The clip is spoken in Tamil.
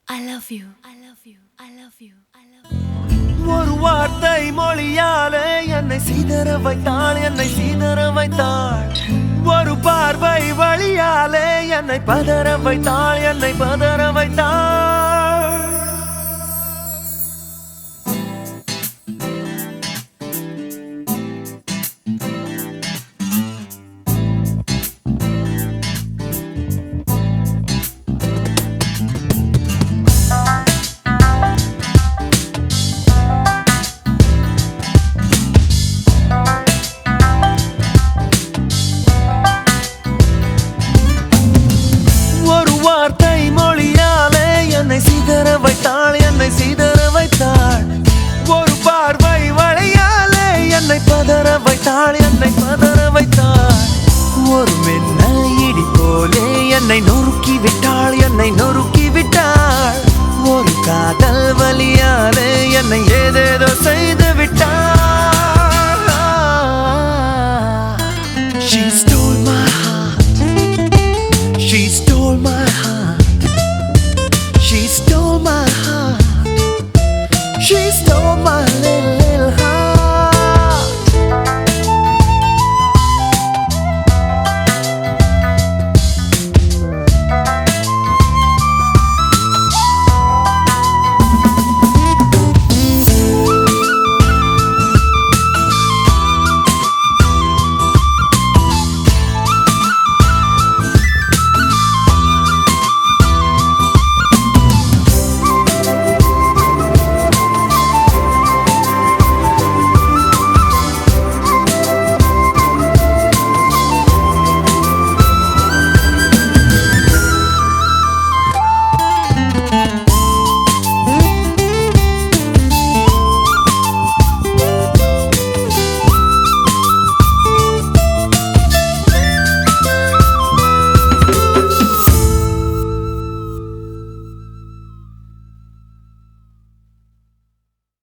I love you. I love you. I love you. I love you. ஒரு வார்த்தை மொழியாலே என்னை சீதற வைத்தாள் என்னை சீதற வைத்தாள் ஒரு பார்வை வழியாலே என்னை பதற வைத்தாள் என்னை பதற வைத்தாள் ஒரு வார்த்தை மொழியாலே என்னை சீதற வைத்தாள் என்னை சீதற வைத்தாள் ஒரு பார்வை வழியாலே என்னை பதற வைத்தாள் என்னை பதற வைத்தாள் ஒரு மின்னல் இடி போலே என்னை நொறுக்கி விட்டாள் என்னை நொறுக்கி விட்டாள் ஒரு காதல் வலியாலே என்னை ஏதேதோ செய்து விட்டாள்